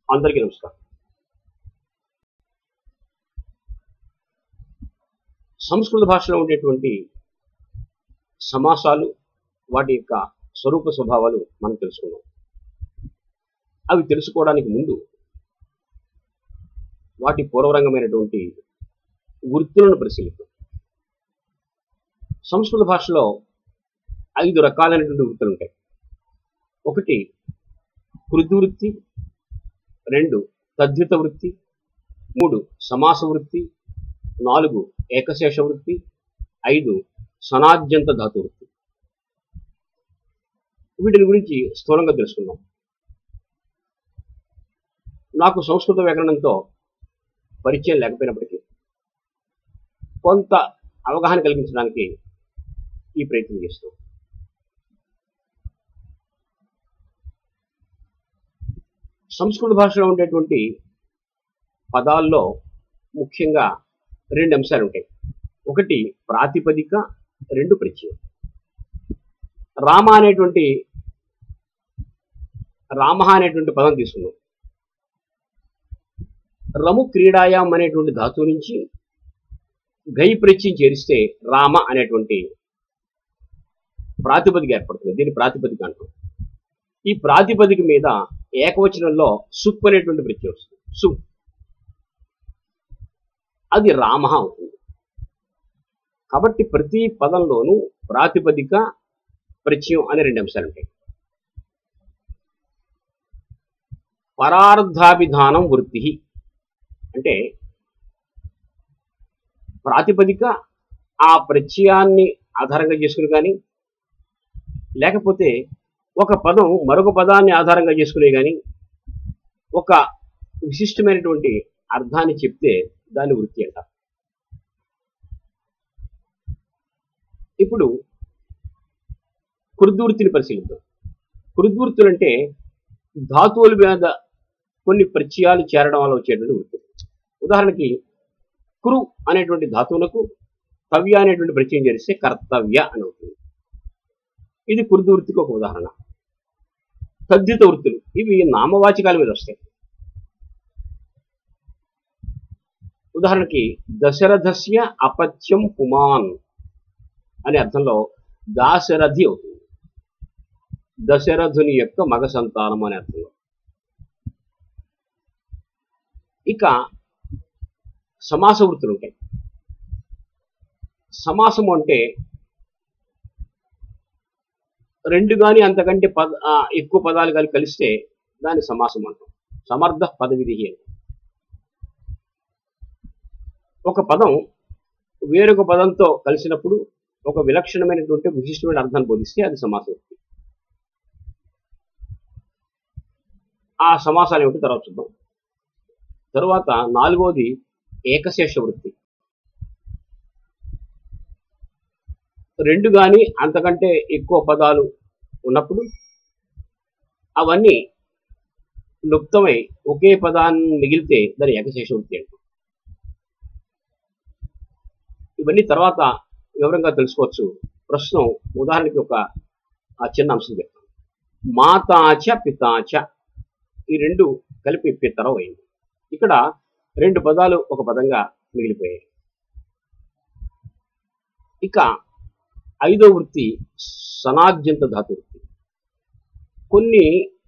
అందరికీ నమస్కారం సంస్కృత భాషలో ఉండేటువంటి సమాసాలు వాటి యొక్క స్వరూప స్వభావాలు మనం తెలుసుకున్నాం అవి తెలుసుకోవడానికి ముందు వాటి పూర్వరంగమైనటువంటి వృత్తులను పరిశీలిద్దాం సంస్కృత భాషలో ఐదు రకాలైనటువంటి వృత్తులు ఉంటాయి ఒకటి కృతి వృత్తి రెండు తద్విత వృత్తి మూడు సమాస వృత్తి నాలుగు ఏకశేష వృత్తి ఐదు సనాద్యంత ధాతు వృత్తి వీటిని గురించి స్థూలంగా తెలుసుకుందాం నాకు సంస్కృత వ్యాకరణంతో పరిచయం లేకపోయినప్పటికీ కొంత అవగాహన కలిగించడానికి ఈ ప్రయత్నం చేస్తున్నాం సంస్కృత భాషలో ఉండేటువంటి పదాల్లో ముఖ్యంగా రెండు అంశాలు ఉంటాయి ఒకటి ప్రాతిపదిక రెండు ప్రత్యయం రామ అనేటువంటి రామ అనేటువంటి పదం తీసుకున్నాం రము క్రీడాయాం అనేటువంటి ధాతువు నుంచి గై ప్రత్యయం చేరిస్తే రామ అనేటువంటి ప్రాతిపదిక ఏర్పడుతుంది దీని ప్రాతిపదిక అంటాం ఈ ప్రాతిపదిక మీద ఏకవచనంలో సుప్ అనేటువంటి ప్రత్యయం వస్తుంది సు అది రామ అవుతుంది కాబట్టి ప్రతి పదంలోనూ ప్రాతిపదిక ప్రత్యయం అనే రెండు అంశాలు ఉంటాయి పరార్థాభిధానం వృత్తి అంటే ప్రాతిపదిక ఆ ప్రత్యయాన్ని ఆధారంగా చేసుకుని కానీ లేకపోతే ఒక పదం మరొక పదాన్ని ఆధారంగా చేసుకునే కానీ ఒక విశిష్టమైనటువంటి అర్థాన్ని చెప్తే దాని వృత్తి అంట ఇప్పుడు కృద్వృత్తిని పరిశీలిద్దాం కృద్వృత్తులు అంటే ధాతువుల మీద కొన్ని ప్రత్యయాలు చేరడం వల్ల వచ్చేటువంటి వృత్తి ఉదాహరణకి కురు అనేటువంటి ధాతువులకు కవ్య అనేటువంటి ప్రత్యయం చేరిస్తే కర్తవ్య అని అవుతుంది ఇది కుర్దు వృత్తికి ఒక ఉదాహరణ తద్దిత వృత్తులు ఇవి నామవాచకాల మీద వస్తాయి ఉదాహరణకి దశరథస్య అపత్యం పుమాన్ అనే అర్థంలో దాశరథి అవుతుంది దశరథుని యొక్క మగ సంతానం అనే అర్థంలో ఇక సమాస వృత్తులు ఉంటాయి సమాసము అంటే రెండు కానీ అంతకంటే పద ఆ, ఎక్కువ పదాలు కానీ కలిస్తే దాన్ని సమాసం అంటాం సమర్థ పదవిధి అని ఒక పదం వేరొక పదంతో కలిసినప్పుడు ఒక విలక్షణమైనటువంటి విశిష్టమైన అర్థాన్ని బోధిస్తే అది సమాస వృత్తి ఆ సమాసాలు ఏమిటో తర్వాత చూద్దాం తరువాత నాలుగవది ఏకశేష వృత్తి రెండు కానీ అంతకంటే ఎక్కువ పదాలు ఉన్నప్పుడు అవన్నీ లుప్తమై ఒకే పదాన్ని మిగిలితే దాని ఏకశేష వృత్తి అంటాం ఇవన్నీ తర్వాత వివరంగా తెలుసుకోవచ్చు ప్రస్తుతం ఉదాహరణకి ఒక ఆ చిన్న అంశం చెప్తాను మాతాచ పితాచ ఈ రెండు కలిపి పితరం అయింది ఇక్కడ రెండు పదాలు ఒక పదంగా మిగిలిపోయాయి ఇక ఐదో వృత్తి సనాద్యంత ధాతు వృత్తి కొన్ని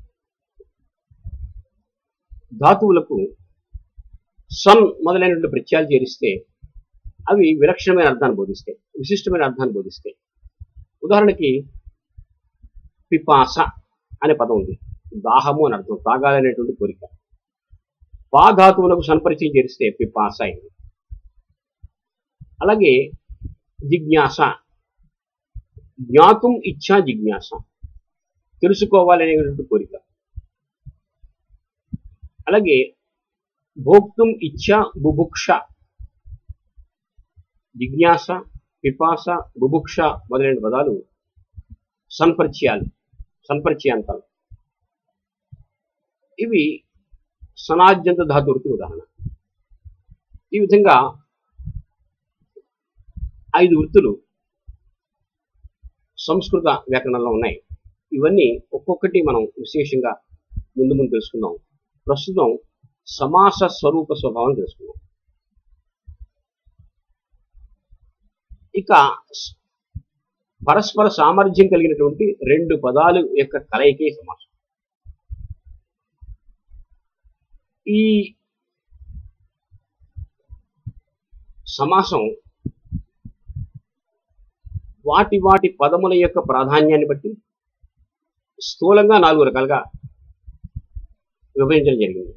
ధాతువులకు సన్ మొదలైనటువంటి ప్రత్యయాలు చేరిస్తే అవి విలక్షణమైన అర్థాన్ని బోధిస్తాయి విశిష్టమైన అర్థాన్ని బోధిస్తాయి ఉదాహరణకి పిపాస అనే పదం ఉంది దాహము అని అర్థం తాగాలనేటువంటి కోరిక పా ధాతువులకు సన్పరిచయం చేరిస్తే పిపాస అయింది అలాగే జిజ్ఞాస జ్ఞాతం ఇచ్చా జిజ్ఞాస తెలుసుకోవాలనేటువంటి కోరిక అలాగే భోక్తం ఇచ్చా బుభుక్ష జిజ్ఞాస పిపాస బుభుక్ష మొదలైన పదాలు సన్పరిచయాలు సన్పరిచయాంతాలు ఇవి సనాద్యంత ధాతువృత్తి ఉదాహరణ ఈ విధంగా ఐదు వృత్తులు సంస్కృత వ్యాకరణంలో ఉన్నాయి ఇవన్నీ ఒక్కొక్కటి మనం విశేషంగా ముందు ముందు తెలుసుకుందాం ప్రస్తుతం సమాస స్వరూప స్వభావం తెలుసుకున్నాం ఇక స్- పరస్పర సామర్థ్యం కలిగినటువంటి రెండు పదాలు యొక్క కలయికే సమాసం ఈ సమాసం వాటి వాటి పదముల యొక్క ప్రాధాన్యాన్ని బట్టి స్థూలంగా నాలుగు రకాలుగా విభజించడం జరిగింది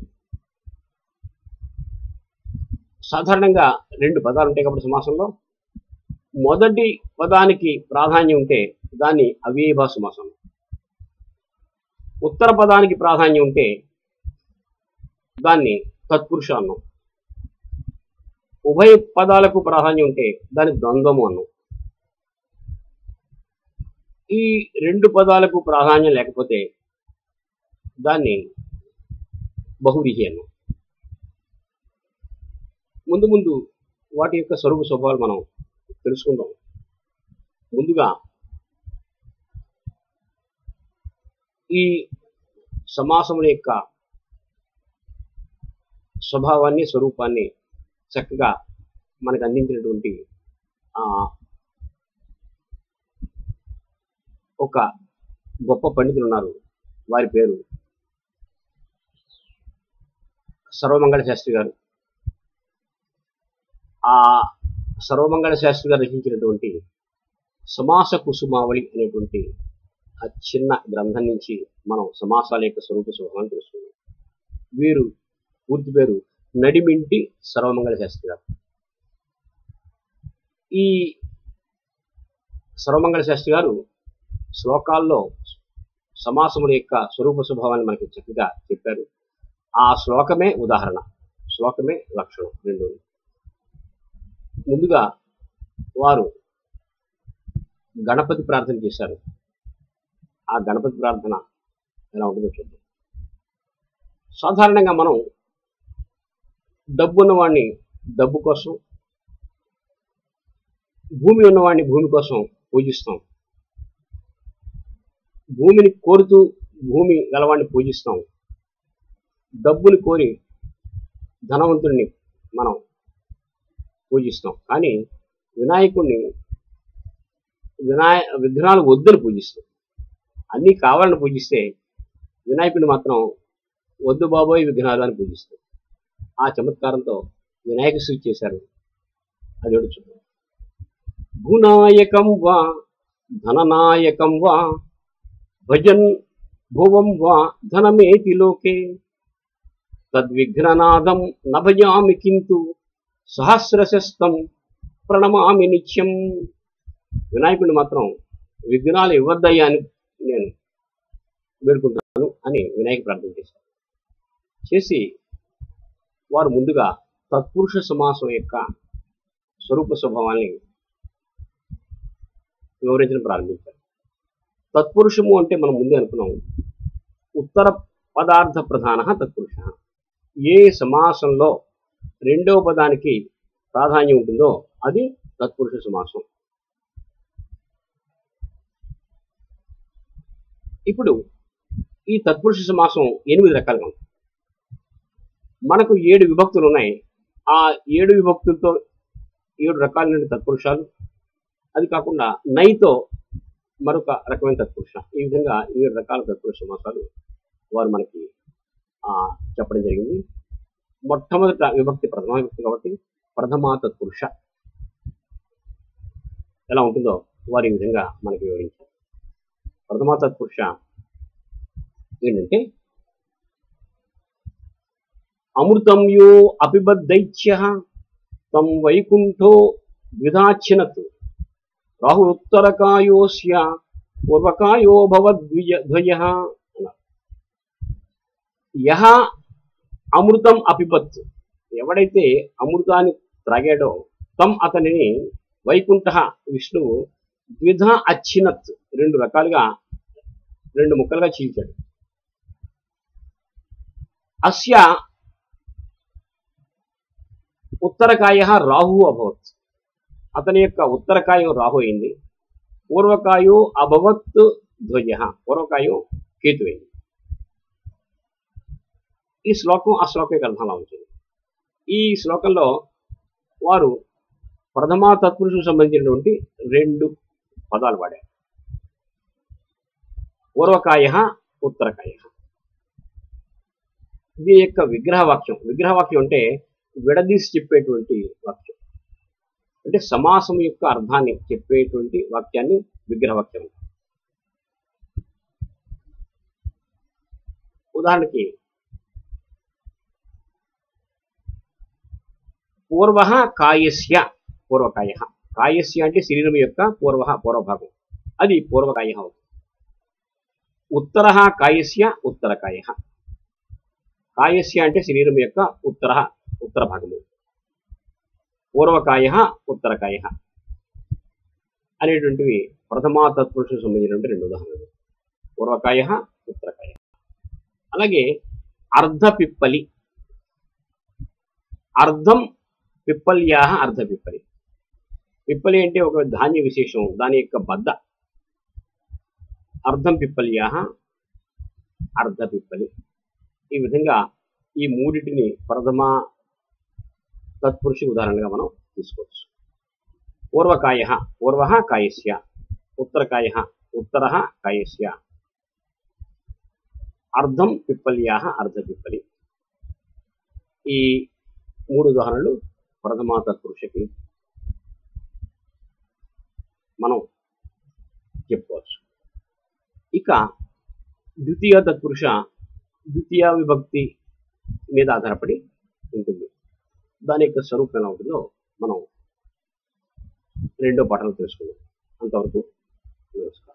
సాధారణంగా రెండు పదాలు ఉంటాయి కాబట్టి సమాసంలో మొదటి పదానికి ప్రాధాన్యం ఉంటే దాన్ని అవ్యయభా సమాసం ఉత్తర పదానికి ప్రాధాన్యం ఉంటే దాన్ని తత్పురుష అన్నం ఉభయ పదాలకు ప్రాధాన్యం ఉంటే దాన్ని ద్వంద్వము అన్నం ఈ రెండు పదాలకు ప్రాధాన్యం లేకపోతే దాన్ని బహువ్రీహి అన్నం ముందు ముందు వాటి యొక్క స్వరూప స్వభావాలు మనం తెలుసుకుందాం ముందుగా ఈ సమాసముల యొక్క స్వభావాన్ని స్వరూపాన్ని చక్కగా మనకు అందించినటువంటి ఆ, ఒక గొప్ప పండితులు ఉన్నారు వారి పేరు సర్వమంగళ శాస్త్రి గారు ఆ సర్వమంగళ శాస్త్రి గారు రచించినటువంటి సమాస కుసుమావళి అనేటువంటి ఆ చిన్న గ్రంథం నుంచి మనం సమాసాల యొక్క స్వరూప స్వభావాన్ని తెలుసుకున్నాం వీరు పూర్తి పేరు నడిమింటి సర్వమంగళ శాస్త్రి గారు ఈ సర్వమంగళ శాస్త్రి గారు శ్లోకాల్లో సమాసముల యొక్క స్వరూప స్వభావాన్ని మనకి చక్కగా చెప్పారు ఆ శ్లోకమే ఉదాహరణ శ్లోకమే లక్షణం రెండు ముందుగా వారు గణపతి ప్రార్థన చేశారు ఆ గణపతి ప్రార్థన ఎలా ఉంటుందో చూద్దాం సాధారణంగా మనం డబ్బు ఉన్నవాడిని డబ్బు కోసం భూమి ఉన్నవాడిని భూమి కోసం పూజిస్తాం భూమిని కోరుతూ భూమి గలవాడిని పూజిస్తాం డబ్బుని కోరి ధనవంతుడిని మనం పూజిస్తాం కానీ వినాయకుడిని వినాయ విగ్రహాలు వద్దని పూజిస్తాం అన్నీ కావాలని పూజిస్తే వినాయకుడిని మాత్రం వద్దు బాబోయ్ విగ్రహాలు అని పూజిస్తాం ఆ చమత్కారంతో వినాయక స్థుతి చేశారు అది ఒకటి చూద్దాం భూనాయకం వా ధననాయకం వా భజన్ భువం వా ధనమేతి లోకే తద్విఘ్ననాదం నభయామి కింతు సహస్రశస్తం ప్రణమామి నిత్యం వినాయకుడిని మాత్రం విఘ్నాలు ఇవ్వద్దయ్యా అని నేను వేడుకుంటున్నాను అని వినాయక ప్రార్థన చేశారు చేసి వారు ముందుగా తత్పురుష సమాసం యొక్క స్వరూప స్వభావాన్ని వివరించడం ప్రారంభించారు తత్పురుషము అంటే మనం ముందే అనుకున్నాం ఉత్తర పదార్థ ప్రధాన తత్పురుష ఏ సమాసంలో రెండవ పదానికి ప్రాధాన్యం ఉంటుందో అది తత్పురుష సమాసం ఇప్పుడు ఈ తత్పురుష సమాసం ఎనిమిది రకాలుగా ఉంది మనకు ఏడు విభక్తులు ఉన్నాయి ఆ ఏడు విభక్తులతో ఏడు రకాలైన తత్పురుషాలు అది కాకుండా నైతో మరొక రకమైన తత్పురుష ఈ విధంగా ఏడు రకాల తత్పురుష సమాసాలు వారు మనకి ఆ, చెప్పడం జరిగింది మొట్టమొదట విభక్తి ప్రథమ విభక్తి కాబట్టి ప్రథమా తత్పురుష ఎలా ఉంటుందో వారు ఈ విధంగా మనకి వివరించారు ప్రథమా తత్పురుష ఏంటంటే అమృతం యో అపిబద్ధైత్య తం వైకుంఠో ద్విధాచ్చినత్ రాహురుత్తరకాయోస్య పూర్వకాయో భవద్విజ ధ్వయ అన్నారు యహ అమృతం అపిబత్ ఎవడైతే అమృతాన్ని త్రాగాడో తం అతనిని వైకుంఠ విష్ణువు ద్విధ అచ్చినత్ రెండు రకాలుగా రెండు ముక్కలుగా చీల్చాడు అస్య ఉత్తరకాయ రాహు అభవత్ అతని యొక్క ఉత్తరకాయం రాహు అయింది పూర్వకాయో అభవత్ ధ్వజ పూర్వకాయం కేతు అయింది ఈ శ్లోకం ఆ శ్లోకం యొక్క అర్థం అలా ఉంటుంది ఈ శ్లోకంలో వారు ప్రథమా తత్పురుషుకు సంబంధించినటువంటి రెండు పదాలు వాడారు పూర్వకాయ ఉత్తరకాయ దీని యొక్క విగ్రహ వాక్యం విగ్రహ వాక్యం అంటే విడదీసి చెప్పేటువంటి వాక్యం అంటే సమాసం యొక్క అర్థాన్ని చెప్పేటువంటి వాక్యాన్ని విగ్రహ వాక్యం అంటారు. ఉదాహరణకి పూర్వ కాయస్య పూర్వకాయ కాయస్య అంటే శరీరం యొక్క పూర్వ పూర్వభాగం అది పూర్వకాయ అవుతుంది ఉత్తర కాయస్య ఉత్తరకాయ కాయస్య అంటే శరీరం యొక్క ఉత్తర ఉత్తర భాగము పూర్వకాయ ఉత్తరకాయ అనేటువంటివి ప్రథమా తత్పురుషుకు సంబంధించినటువంటి రెండు ఉదాహరణలు పూర్వకాయ ఉత్తరకాయ అలాగే అర్ధ పిప్పలి అర్ధం పిప్పల్యా అర్ధ పిప్పలి పిప్పలి అంటే ఒక ధాన్య విశేషం దాని యొక్క బద్ద అర్ధం పిప్పల్యా అర్ధ పిప్పలి ఈ విధంగా ఈ మూడిటిని ప్రథమ తత్పురుషి ఉదాహరణగా మనం తీసుకోవచ్చు పూర్వకాయ పూర్వ కాయస్య ఉత్తరకాయ ఉత్తర కాయస్య అర్ధం పిప్పల్యా అర్ధ పిప్పలి ఈ మూడు ఉదాహరణలు ప్రథమ తత్పురుషకి మనం చెప్పుకోవచ్చు ఇక ద్వితీయ తత్పురుష ద్వితీయ విభక్తి మీద ఆధారపడి ఉంటుంది దాని యొక్క స్వరూపం ఎలా ఉంటుందో మనం రెండో పాఠంలో తెలుసుకుందాం అంతవరకు నమస్కారం